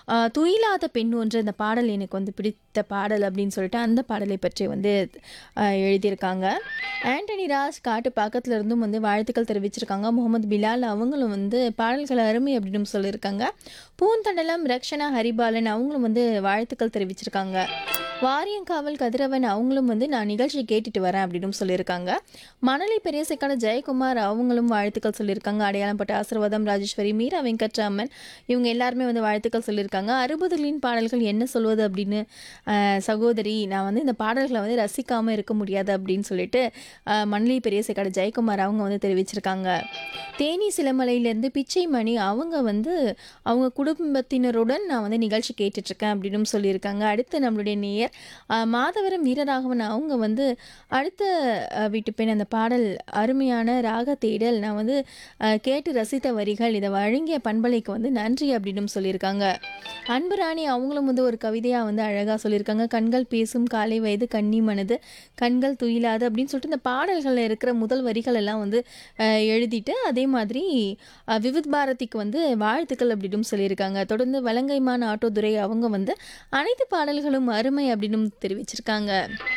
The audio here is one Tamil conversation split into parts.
ஆ, துயிலாத பெண் ஒன்று இந்த பாடல் எனக்கு வந்து பிடித்த பாடல் அப்படின்னு சொல்லிட்டு அந்த பாடலை பற்றி வந்து ஆ, எழுதியிருக்காங்க ஆண்டனி ராஜ் காட்டு பக்கத்துல இருந்தும் வந்து வாழ்த்துக்கள் தெரிவிச்சிருக்காங்க முகமது பிலால் அவங்களும் வந்து பாடல்கள் அருமை அப்படின்னு சொல்லியிருக்காங்க பூந்தண்டலம் ரக்ஷனா ஹரிபாலன் அவங்களும் வந்து வாழ்த்துக்கள் தெரிவிச்சிருக்காங்க வாரியங்காவல் கதிரவன் அவங்களும் வந்து நான் நிகழ்ச்சி கேட்டுட்டு வரேன் அப்படின்னு சொல்லியிருக்காங்க மணலி பெரியசைக்கான ஜெயக்குமார் அவங்களும் வாழ்த்துக்கள் சொல்லியிருக்காங்க அடையாளம்பட்ட ஆசீர்வாதம் ராஜேஸ்வரி மீரா வெங்கட்ராமன் இவங்க எல்லாருமே வந்து வாழ்த்துக்கள் சொல்லியிருக்காங்க அறுபதுகளின் பாடல்கள் என்ன சொல்வது அப்படின்னு ஆஹ், சகோதரி நான் வந்து இந்த பாடல்களை வந்து ரசிக்காமல் இருக்க முடியாது அப்படின்னு சொல்லிட்டு ஆஹ், மணலி பெரியசைக்கான ஜெயக்குமார் அவங்க வந்து தெரிவிச்சிருக்காங்க தேனி சிலமலையிலேருந்து பிச்சைமணி அவங்க வந்து அவங்க குடும்பத்தினருடன் நான் வந்து நிகழ்ச்சி கேட்டுட்ருக்கேன் அப்படின்னு சொல்லியிருக்காங்க அடுத்து நம்மளுடைய நேயர் ஆஹ், மாதவரம் வீரராகவன் அவங்க வந்து அடுத்த ஆஹ், வீட்டு பெண் அந்த பாடல் அருமையான ராக தேடல் நான் வந்து ஆஹ், கேட்டு ரசித்த வரிகள் இதை வழங்கிய பண்பலைக்கு வந்து நன்றி அப்படின்னு சொல்லியிருக்காங்க அன்புராணி அவங்களும் வந்து ஒரு கவிதையாக வந்து அழகாக சொல்லியிருக்காங்க கண்கள் பேசும் காலை வயது கன்னி மனது கண்கள் துயிலாது அப்படின்னு சொல்லிட்டு இந்த பாடல்களில் இருக்கிற முதல் வரிகள் எல்லாம் வந்து ஆஹ், எழுதிட்டு அதே மாதிரி ஆஹ், விவித் பாரதிக்கு வந்து வாழ்த்துக்கள் அப்படின்னு சொல்லியிருக்காங்க தொடர்ந்து வலங்கைமான் ஆட்டோதுரை அவங்க வந்து அனைத்து பாடல்களும் அருமை அப்படின்னு தெரிவிச்சிருக்காங்க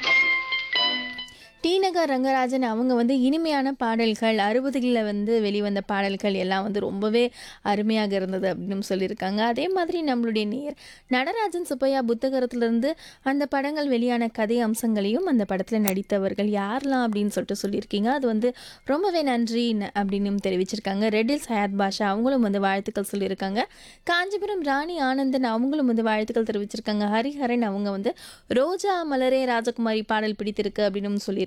டி நகர் ரங்கராஜன் அவங்க வந்து இனிமையான பாடல்கள் அறுபதுகளில் வந்து வெளிவந்த பாடல்கள் எல்லாம் வந்து ரொம்பவே அருமையாக இருந்தது அப்படின்னு சொல்லியிருக்காங்க அதே மாதிரி நம்மளுடைய நேர் நடராஜன் சுப்பையா புத்தகத்திலிருந்து அந்த படங்கள் வெளியான கதை அம்சங்களையும் அந்த படத்தில் நடித்தவர்கள் யாரெல்லாம் அப்படின்னு சொல்லிட்டு சொல்லியிருக்கீங்க அது வந்து ரொம்பவே நன்றி ந- அப்படின்னு தெரிவிச்சிருக்காங்க ரெட்டில்ஸ் ஹயாத் பாஷா அவங்களும் வந்து வாழ்த்துக்கள் சொல்லியிருக்காங்க காஞ்சிபுரம் ராணி ஆனந்தன் அவங்களும் வந்து வாழ்த்துக்கள் தெரிவிச்சிருக்காங்க ஹரிஹரன் அவங்க வந்து ரோஜா மலரே ராஜகுமாரி பாடல் பிடித்திருக்கு அப்படின்னு சொல்லியிருக்காங்க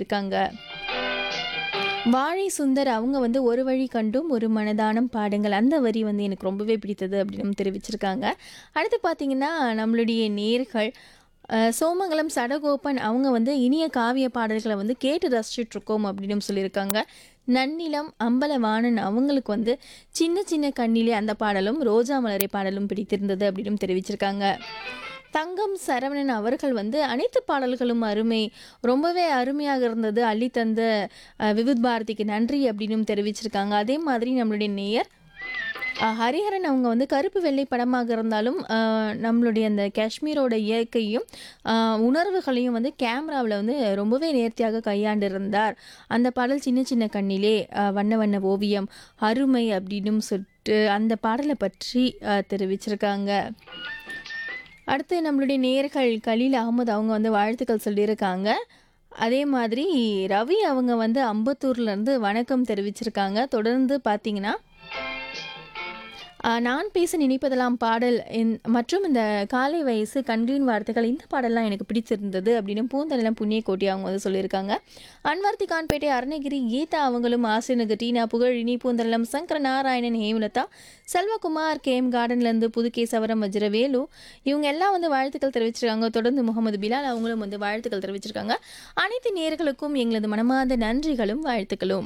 வாழை சுந்தர் அவங்க வந்து ஒரு வழி கண்டும் ஒரு மனதானம் பாடுங்கள் அந்த வரி வந்து எனக்கு ரொம்பவே பிடித்தது அப்படின்னு தெரிவிச்சிருக்காங்க அடுத்து பார்த்தீங்கன்னா நம்மளுடைய நேர்கள் அஹ், சோமங்கலம் சடகோபன் அவங்க வந்து இனிய காவிய பாடல்களை வந்து கேட்டு ரசிச்சுட்டு இருக்கோம் அப்படின்னு சொல்லியிருக்காங்க நன்னிலம் அம்பலவாணன் அவங்களுக்கு வந்து சின்ன சின்ன கண்ணிலே அந்த பாடலும் ரோஜா மலரை பாடலும் பிடித்திருந்தது அப்படின்னு தெரிவிச்சிருக்காங்க தங்கம் சரவணன் அவர்கள் வந்து அனைத்து பாடல்களும் அருமை ரொம்பவே அருமையாக இருந்தது அள்ளி தந்த அஹ், விவித் பாரதிக்கு நன்றி அப்படின்னு தெரிவிச்சிருக்காங்க அதே மாதிரி நம்மளுடைய நேயர் அஹ், ஹரிஹரன் அவங்க வந்து கருப்பு வெள்ளை படமாக இருந்தாலும் அஹ், நம்மளுடைய அந்த காஷ்மீரோட இயற்கையும் அஹ், உணர்வுகளையும் வந்து கேமராவில் வந்து ரொம்பவே நேர்த்தியாக கையாண்டிருந்தார் அந்த பாடல் சின்ன சின்ன கண்ணிலே அஹ், வண்ண வண்ண ஓவியம் அருமை அப்படின்னு சொல்லிட்டு அந்த பாடலை பற்றி அஹ், தெரிவிச்சிருக்காங்க அடுத்து நம்மளுடைய நேர்கள் கலீல் அகமது அவங்க வந்து வாழ்த்துக்கள் சொல்லியிருக்காங்க அதே மாதிரி ரவி அவங்க வந்து அம்பத்தூர்லேருந்து வணக்கம் தெரிவிச்சிருக்காங்க தொடர்ந்து பார்த்தீங்கன்னா ஆஹ், நான் பேச நினைப்பதெல்லாம் பாடல் இந்த- மற்றும் இந்த காலை வயசு கண்களின் வார்த்தைகள் இந்த பாடல்லாம் எனக்கு பிடிச்சிருந்தது அப்படின்னு பூந்தலைலாம் புண்ணிய கோட்டி அவங்க வந்து சொல்லியிருக்காங்க அன்வர்த்தி கான்பேட்டை அருணகிரி கீதா அவங்களும் ஆசிரியர் டீனா புகழினி பூந்தலம் சங்கர நாராயணன் ஹேமலதா செல்வகுமார் கேம் கார்டன்லேருந்து புதுகேசவரம் வஜ்ரவேலு இவங்க எல்லாம் வந்து வாழ்த்துக்கள் தெரிவிச்சிருக்காங்க தொடர்ந்து முகமது பிலால் அவங்களும் வந்து வாழ்த்துக்கள் தெரிவிச்சிருக்காங்க அனைத்து நேர்களுக்கும் எங்களது மனமார்ந்த நன்றிகளும் வாழ்த்துக்களும்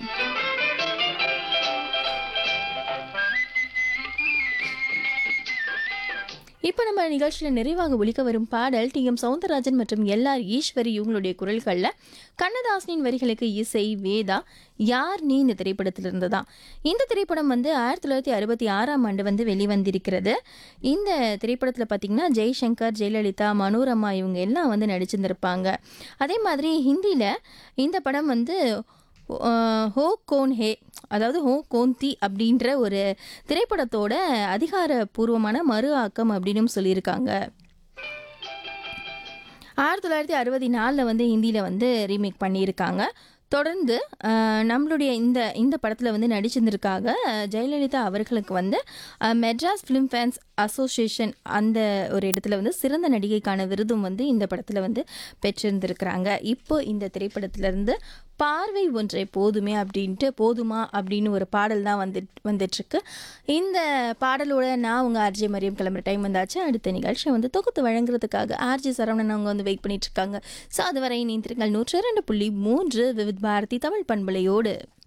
இப்போ நம்ம நிகழ்ச்சியில் நிறைவாக ஒலிக்க வரும் பாடல் டி எம் சவுந்தரராஜன் மற்றும் எல்ஆர் ஈஸ்வரி இவங்களுடைய குரல்களில் கண்ணதாசனின் வரிகளுக்கு இசை வேதா யார் நீ இந்த திரைப்படத்தில் இருந்ததா இந்த திரைப்படம் வந்து ஆயிரத்தி தொள்ளாயிரத்தி அறுபத்தி ஆறாம் ஆண்டு வந்து வெளிவந்திருக்கிறது இந்த திரைப்படத்தில் பார்த்தீங்கன்னா ஜெய்சங்கர் ஜெயலலிதா மனோரமா இவங்க எல்லாம் வந்து நடிச்சிருந்திருப்பாங்க அதே மாதிரி ஹிந்தியில் இந்த படம் வந்து அஹ், ஹோ கோன் ஹே அதாவது ஹோ கோந்தி அப்படின்ற ஒரு திரைப்படத்தோட அதிகாரப்பூர்வமான மறு ஆக்கம் அப்படின்னு சொல்லியிருக்காங்க ஆயிரத்தி தொள்ளாயிரத்தி அறுபத்தி நாலில் வந்து ஹிந்தியில் வந்து ரீமேக் பண்ணியிருக்காங்க தொடர்ந்து அஹ், நம்மளுடைய இந்த இந்த படத்தில் வந்து நடிச்சிருந்திருக்காங்க அஹ், ஜெயலலிதா அவர்களுக்கு வந்து அஹ், மெட்ராஸ் ஃபிலிம் ஃபேன்ஸ் அசோசியேஷன் அந்த ஒரு இடத்துல வந்து சிறந்த நடிகைக்கான விருதும் வந்து இந்த படத்தில் வந்து பெற்றிருந்திருக்கிறாங்க இப்போ இந்த திரைப்படத்திலிருந்து பார்வை ஒன்றை போதுமே அப்படின்ட்டு போதுமா அப்படின்னு ஒரு பாடல் தான் வந்து வந்துட்டுருக்கு இந்த பாடலோட நான் உங்கள் ஆர்ஜே மரியம் கிளம்புற டைம் வந்தாச்சு அடுத்த நிகழ்ச்சியை வந்து தொகுத்து வழங்குறதுக்காக ஆர்ஜே சரவணன் அவங்க வந்து வெயிட் பண்ணிட்டு இருக்காங்க ஸோ அதுவரை நீந்திருங்கள் நூற்று இரண்டு புள்ளி மூன்று விவித் பாரதி தமிழ் பண்பலையோடு